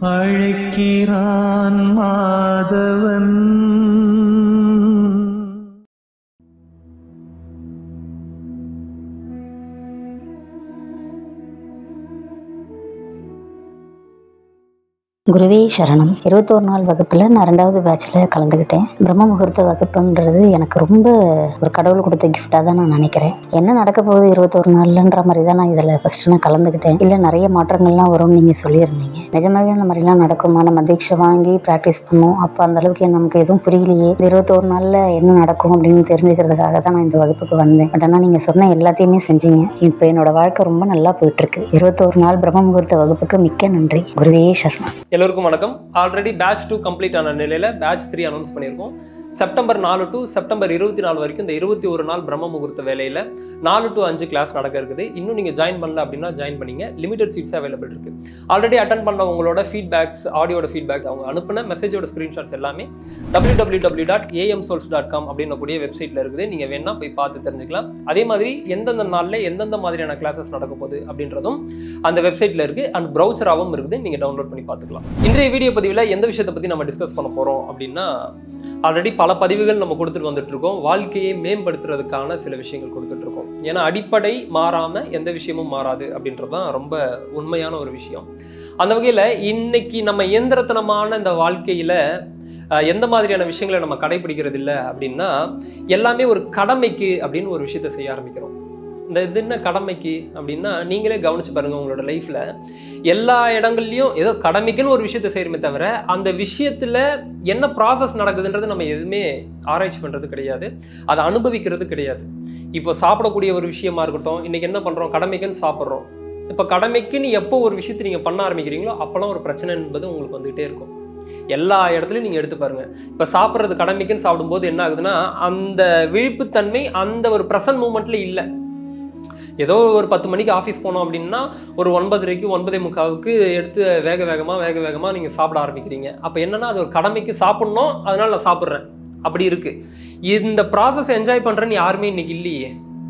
அழைக்கிறான் மாதவன் குருவே சரணம் இருபத்தோரு நாள் வகுப்பில் நான் ரெண்டாவது பேட்சில் கலந்துக்கிட்டேன் பிரம்ம முகூர்த்த வகுப்புன்றது எனக்கு ரொம்ப ஒரு கடவுள் கொடுத்த கிஃப்டாக தான் நான் நினைக்கிறேன் என்ன நடக்க போகுது இருபத்தோரு நாள்லன்ற மாதிரி தான் நான் இதில் ஃபஸ்ட்டு நான் கலந்துக்கிட்டேன் இல்லை நிறைய மாற்றங்கள்லாம் வரும்னு நீங்கள் சொல்லியிருந்தீங்க நிஜமாவே அந்த மாதிரிலாம் நடக்குமா நம்ம தீட்சை வாங்கி ப்ராக்டிஸ் பண்ணோம் அப்போ அந்த அளவுக்கு நமக்கு எதுவும் புரியலையே இந்த இருபத்தோரு நாளில் என்ன நடக்கும் அப்படின்னு தெரிஞ்சுக்கிறதுக்காக தான் நான் இந்த வகுப்புக்கு வந்தேன் பட் ஆனால் நீங்கள் சொன்ன எல்லாத்தையுமே செஞ்சீங்க இப்போ என்னோட வாழ்க்கை ரொம்ப நல்லா போயிட்டுருக்கு இருபத்தோரு நாள் பிரம்ம முகூர்த்த வகுப்புக்கு மிக்க நன்றி குருவே சரணம் எல்லோருக்கும் வணக்கம் ஆல்ரெடி பேட்ச் டூ கம்ப்ளீட் ஆன நிலையில் பேட்ச் த்ரீ அனௌன்ஸ் பண்ணியிருக்கோம் செப்டம்பர் நாலு டு செப்டம்பர் இருபத்தி நாலு வரைக்கும் இந்த இருபத்தி ஒரு நாள் பிரம்ம முகூர்த்த வேலையில் நாலு டு அஞ்சு கிளாஸ் நடக்க இருக்குது இன்னும் நீங்கள் ஜாயின் பண்ணல அப்படின்னா ஜாயின் பண்ணீங்க லிமிடெட் சீட்ஸ் அவைலபிள் இருக்கு ஆல்ரெடி அட்டன் பண்ண உங்களோட ஃபீட்பேக்ஸ் ஆடியோட ஃபீட்பேக்ஸ் அவங்க அனுப்பின மெசேஜோட ஸ்க்ரீன்ஷாட்ஸ் எல்லாமே W W W dot AM souls dot com அப்படின்னக்கூடிய வெப்சைட்டில் இருக்குது நீங்கள் வேணா போய் பார்த்து தெரிஞ்சுக்கலாம் அதே மாதிரி எந்தெந்த நாளில் எந்தெந்த மாதிரியான கிளாஸஸ் நடக்க போகுது அப்படின்றதும் அந்த வெப்சைட்டில் இருக்குது அண்ட் ப்ரௌச்சராகவும் இருக்குது நீங்கள் டவுன்லோட் பண்ணி பார்த்துக்கலாம் இன்றைய வீடியோ பதிவில் எந்த விஷயத்தை பற்றி நம்ம டிஸ்கஸ் பண்ண போகிறோம் அப்படின்னா ஆல்ரெடி பல பதிவுகள் நம்ம கொடுத்துட்டு வந்துட்டு இருக்கோம் வாழ்க்கையை மேம்படுத்துறதுக்கான சில விஷயங்கள் கொடுத்துட்டு இருக்கோம் ஏன்னா அடிப்படை மாறாம எந்த விஷயமும் மாறாது அப்படின்றது தான் ரொம்ப உண்மையான ஒரு விஷயம் அந்த வகையில் இன்னைக்கு நம்ம இயந்திரத்தனமான இந்த வாழ்க்கையில அஹ், எந்த மாதிரியான விஷயங்களை நம்ம கடைபிடிக்கிறது இல்லை அப்படின்னா எல்லாமே ஒரு கடமைக்கு அப்படின்னு ஒரு விஷயத்த செய்ய ஆரம்பிக்கிறோம் இந்த இது என்ன கடமைக்கு அப்படின்னா நீங்களே கவனிச்சு பாருங்க உங்களோட லைஃப்ல எல்லா இடங்கள்லையும் ஏதோ கடமைக்குன்னு ஒரு விஷயத்த செய்யணுமே தவிர அந்த விஷயத்துல என்ன ப்ராசஸ் நடக்குதுன்றது நம்ம எதுவுமே ஆராய்ச்சி பண்றது கிடையாது அதை அனுபவிக்கிறது கிடையாது இப்போ சாப்பிடக்கூடிய ஒரு விஷயமா இருக்கட்டும் இன்னைக்கு என்ன பண்றோம் கடமைக்குன்னு சாப்பிட்றோம் இப்போ கடமைக்குன்னு எப்போ ஒரு விஷயத்தை நீங்க பண்ண ஆரம்பிக்கிறீங்களோ அப்போல்லாம் ஒரு பிரச்சனை என்பது உங்களுக்கு வந்துகிட்டே இருக்கும் எல்லா இடத்துலையும் நீங்கள் எடுத்து பாருங்க இப்போ சாப்பிட்றது கடமைக்குன்னு சாப்பிடும்போது என்ன ஆகுதுன்னா அந்த விழிப்புத்தன்மை அந்த ஒரு ப்ரெசன்ட் மூமெண்ட்ல இல்லை ஏதோ ஒரு பத்து மணிக்கு ஆஃபீஸ் போனோம் அப்படின்னா ஒரு ஒன்பதரைக்கு ஒன்பதே முக்காவுக்கு எடுத்து வேக வேகமாக வேக வேகமாக நீங்கள் சாப்பிட ஆரம்பிக்கிறீங்க அப்போ என்னன்னா அது ஒரு கடமைக்கு சாப்பிட்ணும் அதனால நான் சாப்பிட்றேன் அப்படி இருக்கு இந்த ப்ராசஸ் என்ஜாய் பண்ணுறேன்னு யாருமே இன்னைக்கு இல்லையே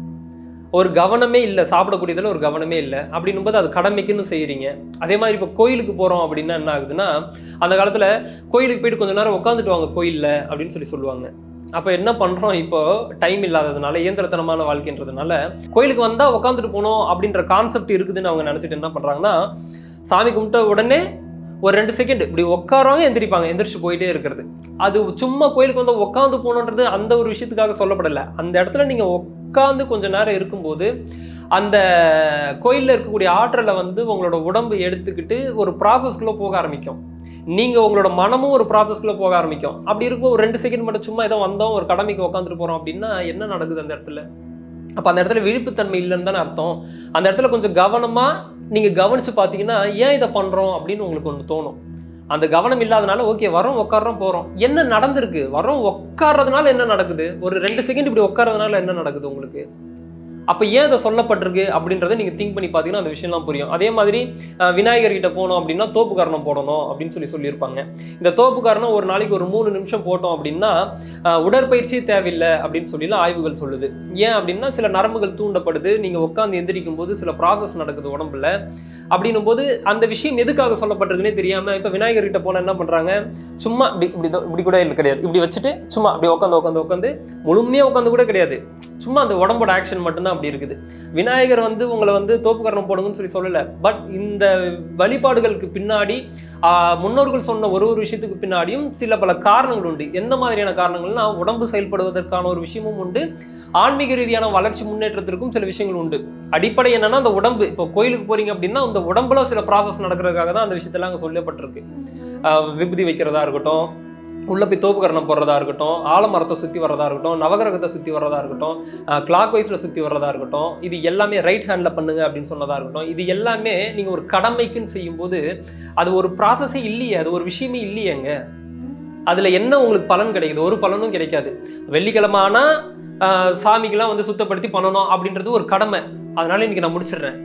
ஒரு கவனமே இல்லை சாப்பிடக்கூடியதில் ஒரு கவனமே இல்லை அப்படின்னும் போது அது கடமைக்குன்னு செய்கிறீங்க அதே மாதிரி இப்போ கோயிலுக்கு போகிறோம் அப்படின்னா என்ன ஆகுதுன்னா அந்த காலத்தில் கோயிலுக்கு போயிட்டு கொஞ்ச நேரம் உட்காந்துட்டு வாங்க கோயிலில் அப்படின்னு சொல்லி சொல்லுவாங்க அப்போ என்ன பண்ணுறோம் இப்போ டைம் இல்லாததுனால இயந்திரத்தனமான வாழ்க்கைன்றதுனால கோயிலுக்கு வந்தால் உட்காந்துட்டு போகணும் அப்படின்ற கான்செப்ட் இருக்குதுன்னு அவங்க நினச்சிட்டு என்ன பண்ணுறாங்கன்னா சாமி கும்பிட்ட உடனே ஒரு ரெண்டு செகண்ட் இப்படி உட்காருவாங்க எந்திரிப்பாங்க எந்திரிச்சு போயிட்டே இருக்கிறது அது சும்மா கோயிலுக்கு வந்து உட்காந்து போகணுன்றது அந்த ஒரு விஷயத்துக்காக சொல்லப்படலை அந்த இடத்துல நீங்கள் உட்காந்து கொஞ்ச நேரம் இருக்கும்போது அந்த கோயிலில் இருக்கக்கூடிய ஆற்றலை வந்து உங்களோட உடம்பு எடுத்துக்கிட்டு ஒரு ப்ராசஸ்க்குள்ளே போக ஆரம்பிக்கும் நீங்கள் உங்களோட மனமும் ஒரு ப்ராசஸ்க்குள்ளே போக ஆரம்பிக்கும் அப்படி இருக்கும் ஒரு ரெண்டு செகண்ட் மட்டும் சும்மா ஏதோ வந்தோம் ஒரு கடமைக்கு உட்காந்துட்டு போகிறோம் அப்படின்னா என்ன நடக்குது அந்த இடத்துல அப்போ அந்த இடத்துல விழிப்புத்தன்மை இல்லைன்னு தானே அர்த்தம் அந்த இடத்துல கொஞ்சம் கவனமாக நீங்கள் கவனித்து பார்த்தீங்கன்னா ஏன் இதை பண்ணுறோம் அப்படின்னு உங்களுக்கு ஒன்று தோணும் அந்த கவனம் இல்லாதனால ஓகே வரோம் உட்காரோம் போகிறோம் என்ன நடந்திருக்கு வரோம் உட்கார்றதுனால என்ன நடக்குது ஒரு ரெண்டு செகண்ட் இப்படி உட்கார்றதுனால என்ன நடக்குது உங்களுக்கு அப்போ ஏன் அதை சொல்லப்பட்டிருக்கு அப்படின்றத நீங்கள் திங்க் பண்ணி பார்த்தீங்கன்னா அந்த விஷயம்லாம் புரியும் அதே மாதிரி அஹ், விநாயகர் கிட்ட போனோம் அப்படின்னா தோப்பு காரணம் போடணும் அப்படின்னு சொல்லி சொல்லியிருப்பாங்க இந்த தோப்பு காரணம் ஒரு நாளைக்கு ஒரு மூணு நிமிஷம் போட்டோம் அப்படின்னா அஹ், உடற்பயிற்சி தேவையில்லை அப்படின்னு சொல்லிலாம் ஆய்வுகள் சொல்லுது ஏன் அப்படின்னா சில நரம்புகள் தூண்டப்படுது நீங்கள் உட்காந்து எந்திரிக்கும் போது சில ப்ராசஸ் நடக்குது உடம்புல அப்படின்னும் போது அந்த விஷயம் எதுக்காக சொல்லப்பட்டிருக்குன்னே தெரியாமல் இப்போ விநாயகர் கிட்ட போனால் என்ன பண்ணுறாங்க சும்மா இப்படி இப்படி தான் இப்படி கூட இல்லை கிடையாது இப்படி வச்சுட்டு சும்மா அப்படி உட்காந்து உட்காந்து உட்காந்து முழுமையாக உட்காந்து கூட கிடையாது சும்மா அந்த உடம்போட ஆக்ஷன் மட்டும்தான் அப்படி இருக்குது விநாயகர் வந்து உங்களை வந்து தோப்புக்கரணம் போடுங்கன்னு சொல்லி சொல்லலை பட் இந்த வழிபாடுகளுக்கு பின்னாடி ஆஹ், முன்னோர்கள் சொன்ன ஒரு ஒரு விஷயத்துக்கு பின்னாடியும் சில பல காரணங்கள் உண்டு எந்த மாதிரியான காரணங்கள்னா உடம்பு செயல்படுவதற்கான ஒரு விஷயமும் உண்டு ஆன்மீக ரீதியான வளர்ச்சி முன்னேற்றத்திற்கும் சில விஷயங்கள் உண்டு அடிப்படை என்னன்னா அந்த உடம்பு இப்போ கோயிலுக்கு போறீங்க அப்படின்னா அந்த உடம்புல சில ப்ராசஸ் நடக்கிறதுக்காக தான் அந்த விஷயத்தெல்லாம் அங்கே சொல்லப்பட்டிருக்கு ஆஹ், விபூதி வைக்கிறதா இருக்கட்டும் உள்ள போய் தோப்புக்கரணம் போடுறதா இருக்கட்டும் ஆலமரத்தை சுற்றி வர்றதா இருக்கட்டும் நவகிரகத்தை சுற்றி வர்றதா இருக்கட்டும் கிளாக் வைஸில் சுற்றி வர்றதா இருக்கட்டும் இது எல்லாமே ரைட் ஹேண்டில் பண்ணுங்க அப்படின்னு சொன்னதா இருக்கட்டும் இது எல்லாமே நீங்கள் ஒரு கடமைக்குன்னு செய்யும்போது அது ஒரு ப்ராசஸே இல்லையே அது ஒரு விஷயமே இல்லையேங்க அதில் என்ன உங்களுக்கு பலன் கிடைக்குது ஒரு பலனும் கிடைக்காது வெள்ளிக்கிழமை ஆனால் சாமிக்கெல்லாம் வந்து சுத்தப்படுத்தி பண்ணணும் அப்படின்றது ஒரு கடமை அதனால இன்னைக்கு நான் முடிச்சிடுறேன்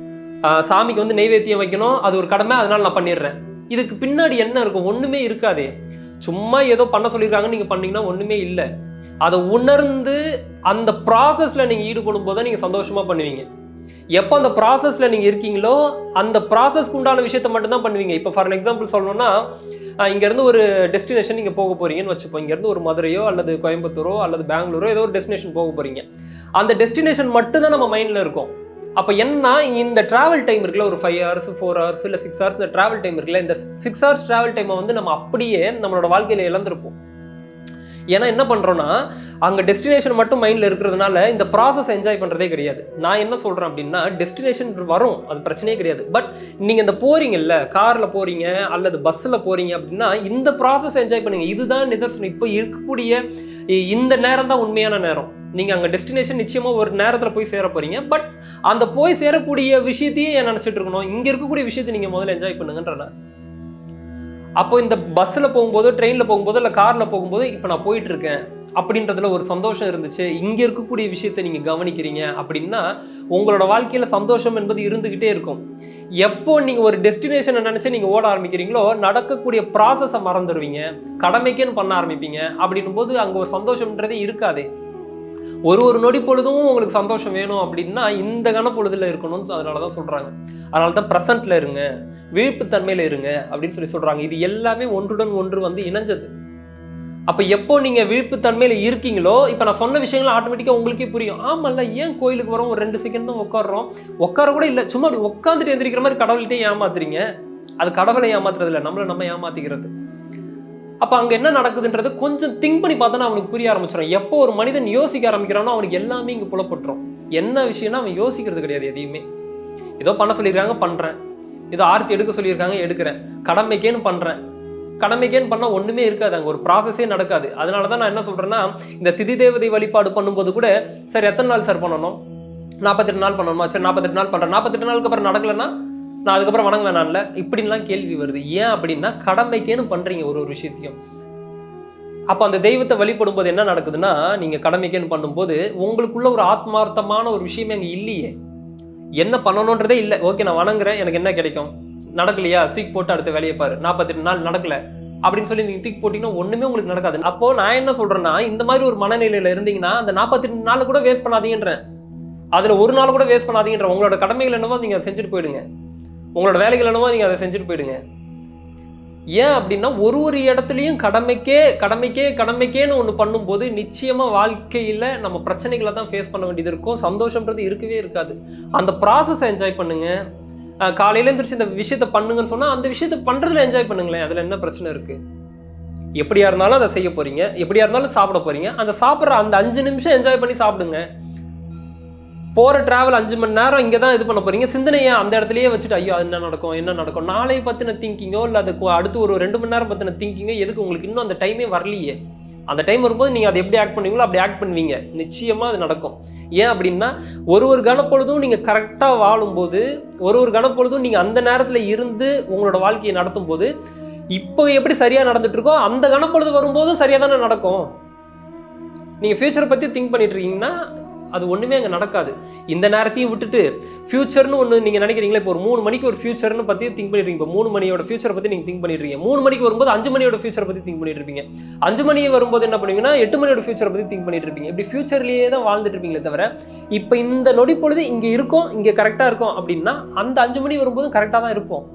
ஆஹ் சாமிக்கு வந்து நெய்வேத்தியம் வைக்கணும் அது ஒரு கடமை அதனால நான் பண்ணிடுறேன் இதுக்கு பின்னாடி என்ன இருக்கும் ஒண்ணுமே இருக்காதே சும்மா ஏதோ பண்ண சொல்லியிருக்காங்கன்னு நீங்க பண்ணீங்கன்னா ஒண்ணுமே இல்லை அதை உணர்ந்து அந்த ப்ராசஸ்ல நீங்க ஈடுபடும் போது தான் நீங்க சந்தோஷமா பண்ணுவீங்க எப்போ அந்த ப்ராசஸில் நீங்கள் இருக்கீங்களோ அந்த ப்ராசஸ்க்கு உண்டான விஷயத்த மட்டும்தான் பண்ணுவீங்க இப்போ ஃபார் எக்ஸாம்பிள் சொல்லணும்னா ஆஹ் இங்கேருந்து ஒரு டெஸ்டினேஷன் நீங்கள் போக போறீங்கன்னு வச்சுப்போம் இங்கேருந்து ஒரு மதுரையோ அல்லது கோயம்புத்தூரோ அல்லது பெங்களூரோ ஏதோ ஒரு டெஸ்டினேஷன் போக போறீங்க அந்த டெஸ்டினேஷன் மட்டும்தான் நம்ம மைண்டில் இருக்கும் அப்போ என்ன இந்த டிராவல் டைம் இருக்குல்ல ஒரு ஃபைவ் ஹவர்ஸ் ஃபோர் ஹவர்ஸ் இல்லை சிக்ஸ் ஹவர்ஸ் இந்த டிராவல் டைம் இருக்குல்ல இந்த சிக்ஸ் ஹவர்ஸ் டிராவல் டைமை வந்து நம்ம அப்படியே நம்மளோட வாழ்க்கையில இழந்திருப்போம் ஏன்னா என்ன பண்றோம்னா அங்க டெஸ்டினேஷன் மட்டும் மைண்ட்ல இருக்கிறதுனால இந்த ப்ராசஸ் என்ஜாய் பண்றதே கிடையாது நான் என்ன சொல்றேன் அப்படின்னா டெஸ்டினேஷன் வரும் அது பிரச்சனையே கிடையாது பட் நீங்க இந்த போறீங்கல்ல கார்ல போறீங்க அல்லது பஸ்ல போறீங்க அப்படின்னா இந்த ப்ராசஸ் என்ஜாய் பண்ணுங்க இதுதான் நிதர்சனம் இப்போ இருக்கக்கூடிய இ- இந்த நேரம் தான் உண்மையான நேரம் நீங்க அங்க டெஸ்டினேஷன் நிச்சயமா ஒரு நேரத்துல போய் சேர போறீங்க பட் அந்த போய் சேரக்கூடிய விஷயத்தையே ஏன் நினைச்சிட்டு இருக்கணும் இங்க இருக்கக்கூடிய விஷயத்தை நீங்க முதல்ல என்ஜாய் பண்ணுங்கன்ற நான். அப்போ இந்த பஸ்ல போகும்போதோ ட்ரெயின்ல போகும்போதோ இல்ல கார்ல போகும்போது இப்போ நான் போயிட்டு இருக்கேன் அப்படின்றதுல ஒரு சந்தோஷம் இருந்துச்சு இங்க இருக்கக்கூடிய விஷயத்தை நீங்க கவனிக்கிறீங்க அப்படின்னா உங்களோட வாழ்க்கையில சந்தோஷம் என்பது இருந்துகிட்டே இருக்கும் எப்போ நீங்க ஒரு டெஸ்டினேஷனை நினைச்சு நீங்க ஓட ஆரம்பிக்கிறீங்களோ நடக்கக்கூடிய ப்ராசஸை மறந்துடுவீங்க கடமைக்குன்னு பண்ண ஆரம்பிப்பீங்க அப்படின்னும் போது அங்க ஒரு சந்தோஷம்ன்றதே இருக்காதே ஒரு ஒரு நொடி பொழுதும் உங்களுக்கு சந்தோஷம் வேணும் அப்படின்னா இந்த கணப்பொழுதுல இருக்கணும்னு அதனால தான் சொல்றாங்க அதனால தான் ப்ரெசண்ட்ல இருங்க விழிப்புத்தன்மையில இருங்க அப்படின்னு சொல்லி சொல்றாங்க இது எல்லாமே ஒன்றுடன் ஒன்று வந்து இணைஞ்சது அப்ப எப்போ நீங்க விழிப்புத்தன்மையில இருக்கீங்களோ இப்ப நான் சொன்ன விஷயங்கள் ஆட்டோமேட்டிக்கா உங்களுக்கே புரியும் ஆமால்ல ஏன் கோயிலுக்கு வரோம் ஒரு ரெண்டு செகண்ட் தான் உட்காடுறோம் உட்கார கூட இல்ல சும்மா அப்படி உட்காந்துட்டு எந்திரிக்கிற மாதிரி கடவுள்கிட்டே ஏமாத்துறீங்க அது கடவுளை ஏமாத்துறது இல்ல நம்மள நம்ம ஏமாத்திக்கிறது அப்ப அங்க என்ன நடக்குதுன்றது கொஞ்சம் திங்க் பண்ணி பார்த்தோன்னா அவனுக்கு புரிய ஆரம்பிச்சிடும் எப்போ ஒரு மனிதன் யோசிக்க ஆரம்பிக்கிறானோ அவனுக்கு எல்லாமே இங்க புலப்பட்டுரும் என்ன விஷயம்னா அவன் யோசிக்கிறது கிடையாது எதையுமே ஏதோ பண்ண சொல்லியிருக்காங்க பண்றேன் ஏதோ ஆர்த்தி எடுக்க சொல்லியிருக்காங்க எடுக்கிறேன் கடமைக்கேன்னு பண்றேன் கடமைக்கேன்னு பண்ணா ஒண்ணுமே இருக்காது அங்க ஒரு ப்ராசஸே நடக்காது அதனால தான் நான் என்ன சொல்றேன்னா இந்த திதி தேவதை வழிபாடு பண்ணும்போது கூட சார் எத்தனை நாள் சார் பண்ணணும் நாற்பத்தெட்டு நாள் பண்ணணுமா சரி நாற்பத்தெட்டு நாள் பண்றேன் நாற்பத்தெட்டு நாளுக்கு அப்புறம் நடக்கலன்னா நான் அதுக்கப்புறம் வணங்க வேணாம்ல இப்படின்லாம் கேள்வி வருது ஏன் அப்படின்னா கடமைக்கேன்னு பண்றீங்க ஒரு ஒரு விஷயத்தையும் அப்போ அந்த தெய்வத்தை வழிபடும் போது என்ன நடக்குதுன்னா நீங்க கடமைக்கேன்னு பண்ணும்போது உங்களுக்குள்ள ஒரு ஆத்மார்த்தமான ஒரு விஷயமே அங்க இல்லையே என்ன பண்ணணுன்றதே இல்லை ஓகே நான் வணங்குறேன் எனக்கு என்ன கிடைக்கும் நடக்கலையா தூக்கி போட்டு அடுத்த வேலையை பாரு நாற்பத்தெட்டு நாள் நடக்கல அப்படின்னு சொல்லி நீங்க தூக்கி போட்டீங்கன்னா ஒண்ணுமே உங்களுக்கு நடக்காது அப்போ நான் என்ன சொல்றேன்னா இந்த மாதிரி ஒரு மனநிலையில இருந்தீங்கன்னா அந்த நாற்பத்தெட்டு நாள் கூட வேஸ்ட் பண்ணாதீங்கன்றேன் அதுல ஒரு நாள் கூட வேஸ்ட் பண்ணாதீங்கன்ற உங்களோட கடமைகள் என்னவோ நீங்க அதை செஞ்சுட்டு போயிடுங்க உங்களோட வேலைகள் என்னவோ நீங்க அதை செஞ்சுட்டு போயிடுங்க ஏன் அப்படின்னா ஒரு ஒரு இடத்துலையும் கடமைக்கே கடமைக்கே கடமைக்கேன்னு ஒன்று பண்ணும்போது நிச்சயமா வாழ்க்கையில நம்ம பிரச்சனைகளை தான் ஃபேஸ் பண்ண வேண்டியது இருக்கும் சந்தோஷம்ன்றது இருக்கவே இருக்காது அந்த ப்ராசஸ் என்ஜாய் பண்ணுங்க அஹ் காலையில எந்திரிச்சு இந்த விஷயத்த பண்ணுங்கன்னு சொன்னா அந்த விஷயத்த பண்றதுல என்ஜாய் பண்ணுங்களேன் அதுல என்ன பிரச்சனை இருக்கு எப்படியா இருந்தாலும் அதை செய்ய போறீங்க எப்படியா இருந்தாலும் சாப்பிட போறீங்க அந்த சாப்பிட்ற அந்த அஞ்சு நிமிஷம் என்ஜாய் பண்ணி சாப்பிடுங்க போற டிராவல் அஞ்சு மணி நேரம் இங்கே தான் இது பண்ண போறீங்க சிந்தனையை அந்த இடத்துலயே வச்சுட்டு ஐயோ அது என்ன நடக்கும் என்ன நடக்கும் நாளை பத்தின திங்கிங்கோ இல்லை அதுக்கு அடுத்து ஒரு ரெண்டு மணி நேரம் பத்தின திங்கிங்கோ எதுக்கு உங்களுக்கு இன்னும் அந்த டைமே வரலையே அந்த டைம் வரும்போது நீங்க அதை எப்படி ஆக்ட் பண்ணுவீங்களோ அப்படி ஆக்ட் பண்ணுவீங்க நிச்சயமா அது நடக்கும் ஏன் அப்படின்னா ஒரு ஒரு கணப்பொழுதும் நீங்க கரெக்டா வாழும்போது ஒரு ஒரு கணப்பொழுதும் நீங்க அந்த நேரத்துல இருந்து உங்களோட வாழ்க்கையை நடத்தும் போது இப்போ எப்படி சரியா நடந்துட்டு இருக்கோ அந்த கணப்பொழுது வரும்போதும் சரியா தானே நடக்கும் நீங்க ஃபியூச்சரை பத்தி திங்க் பண்ணிட்டு இருக்கீங்கன்னா அது ஒண்ணுமே அங்க நடக்காது இந்த நேரத்தையும் விட்டுட்டு ஃபியூச்சர்னு ஒன்று நீங்க நினைக்கிறீங்களா இப்போ ஒரு மூணு மணிக்கு ஒரு ஃபியூச்சர்னு பத்தி திங்க் பண்ணிருக்கீங்க இப்போ மூணு மணியோட ஃபியூச்சரை பத்தி நீங்க திங்க் பண்ணிருக்கீங்க மூணு மணிக்கு வரும்போது அஞ்சு மணியோட ஃபியூச்சரை பத்தி திங்க் பண்ணிட்டு இருப்பீங்க அஞ்சு மணி வரும்போது என்ன பண்ணுவீங்கன்னா எட்டு மணியோட ஃபியூச்சரை பத்தி திங்க் பண்ணிட்டு இருப்பீங்க இப்படி ஃபியூச்சர்லயே தான் வாழ்ந்துட்டு இருப்பீங்களே தவிர இப்போ இந்த நொடி பொழுது இங்க இருக்கும் இங்க கரெக்டா இருக்கும் அப்படின்னா அந்த அஞ்சு மணி வரும்போது கரெக்டா தான் இருப்போம்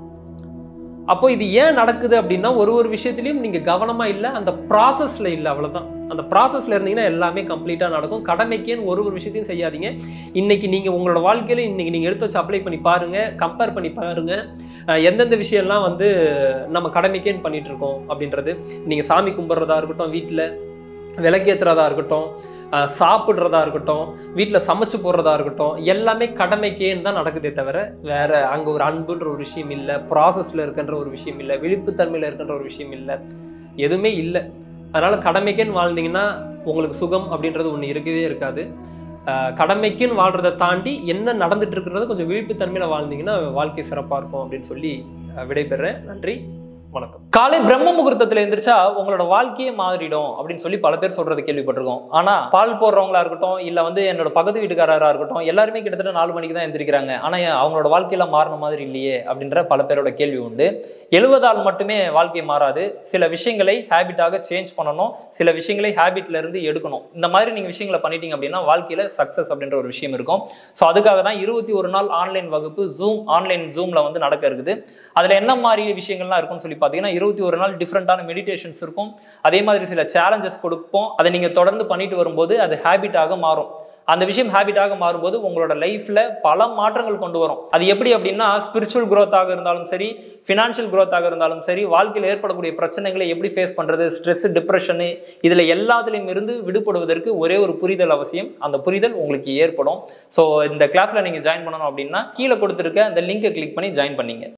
அப்போ இது ஏன் நடக்குது அப்படின்னா ஒரு ஒரு விஷயத்துலையும் நீங்க கவனமா இல்லை அந்த ப்ராசஸ்ல இல்லை அவ்வளவுதான் அந்த ப்ராசஸ்ல இருந்தீங்கன்னா எல்லாமே கம்ப்ளீட்டா நடக்கும் கடமைக்கேன்னு ஒரு ஒரு விஷயத்தையும் செய்யாதீங்க இன்னைக்கு நீங்க உங்களோட வாழ்க்கையில இன்னைக்கு நீங்க எடுத்து வச்சு அப்ளை பண்ணி பாருங்க கம்பேர் பண்ணி பாருங்க அஹ் எந்தெந்த விஷயம்லாம் வந்து நம்ம கடமைக்கேன்னு பண்ணிட்டு இருக்கோம் அப்படின்றது நீங்க சாமி கும்பிட்றதா இருக்கட்டும் வீட்டில் விளக்கேத்துறதா இருக்கட்டும் அஹ் சாப்பிட்றதா இருக்கட்டும் வீட்டில் சமைச்சு போடுறதா இருக்கட்டும் எல்லாமே கடமைக்கேன்னு தான் நடக்குதே தவிர வேற அங்கே ஒரு அன்புன்ற ஒரு விஷயம் இல்லை ப்ராசஸில் இருக்கின்ற ஒரு விஷயம் இல்லை விழிப்புத்தன்மையில் இருக்கின்ற ஒரு விஷயம் இல்லை எதுவுமே இல்லை அதனால கடமைக்கேன்னு வாழ்ந்தீங்கன்னா உங்களுக்கு சுகம் அப்படின்றது ஒன்று இருக்கவே இருக்காது அஹ் கடமைக்குன்னு வாழ்றதை தாண்டி என்ன நடந்துட்டு இருக்கிறது கொஞ்சம் விழிப்புத்தன்மையில் வாழ்ந்தீங்கன்னா வாழ்க்கை சிறப்பாக இருக்கும் அப்படின்னு சொல்லி அஹ் விடைபெறேன் நன்றி வணக்கம் காலை பிரம்ம முகூர்த்தத்துல எந்திரிச்சா உங்களோட வாழ்க்கையே மாறிடும் அப்படின்னு சொல்லி பல பேர் சொல்றது கேள்விப்பட்டிருக்கோம் ஆனா பால் போடுறவங்களா இருக்கட்டும் இல்ல வந்து என்னோட பக்கத்து வீட்டுக்காரரா இருக்கட்டும் எல்லாருமே கிட்டத்தட்ட நாலு மணிக்கு தான் எந்திரிக்கிறாங்க ஆனா ஏன் அவங்களோட வாழ்க்கையில மாறின மாதிரி இல்லையே அப்படின்ற பல பேரோட கேள்வி உண்டு எழுவதால் மட்டுமே வாழ்க்கை மாறாது சில விஷயங்களை ஹேபிட்டாக சேஞ்ச் பண்ணணும் சில விஷயங்களை ஹேபிட்ல இருந்து எடுக்கணும் இந்த மாதிரி நீங்க விஷயங்களை பண்ணிட்டீங்க அப்படின்னா வாழ்க்கையில சக்சஸ் அப்படின்ற ஒரு விஷயம் இருக்கும் ஸோ அதுக்காக தான் இருபத்தி ஒரு நாள் ஆன்லைன் வகுப்பு ஜூம் ஆன்லைன் ஜூம்ல வந்து நடக்க இருக்குது அதுல என்ன மாதிரி விஷயங்கள்லாம் இருக்கும்னு சொல்லி பார்த்தீங்கன்னா இருபத்தி ஒரு நாள் டிஃப்ரெண்டான மெடிடேஷன்ஸ் இருக்கும் அதே மாதிரி சில சேலஞ்சஸ் கொடுப்போம் அதை நீங்க தொடர்ந்து பண்ணிட்டு வரும்போது அது ஹேபிட்டாக மாறும் அந்த விஷயம் ஹேபிட்டாக மாறும்போது உங்களோட லைஃப்ல பல மாற்றங்கள் கொண்டு வரும் அது எப்படி அப்படின்னா ஸ்பிரிச்சுவல் growth-ஆக இருந்தாலும் சரி ஃபினான்ஷியல் growth-ஆக இருந்தாலும் சரி வாழ்க்கையில் ஏற்படக்கூடிய பிரச்சனைகளை எப்படி ஃபேஸ் பண்றது ஸ்ட்ரெஸ் டிப்ரெஷனு இதுல எல்லாத்துலேயும் இருந்து விடுபடுவதற்கு ஒரே ஒரு புரிதல் அவசியம் அந்த புரிதல் உங்களுக்கு ஏற்படும் ஸோ இந்த கிளாஸ்ல நீங்க ஜாயின் பண்ணணும் அப்படின்னா கீழே கொடுத்துருக்க அந்த லிங்கை கிளிக் பண்ணி ஜாயின் பண்ணீங்க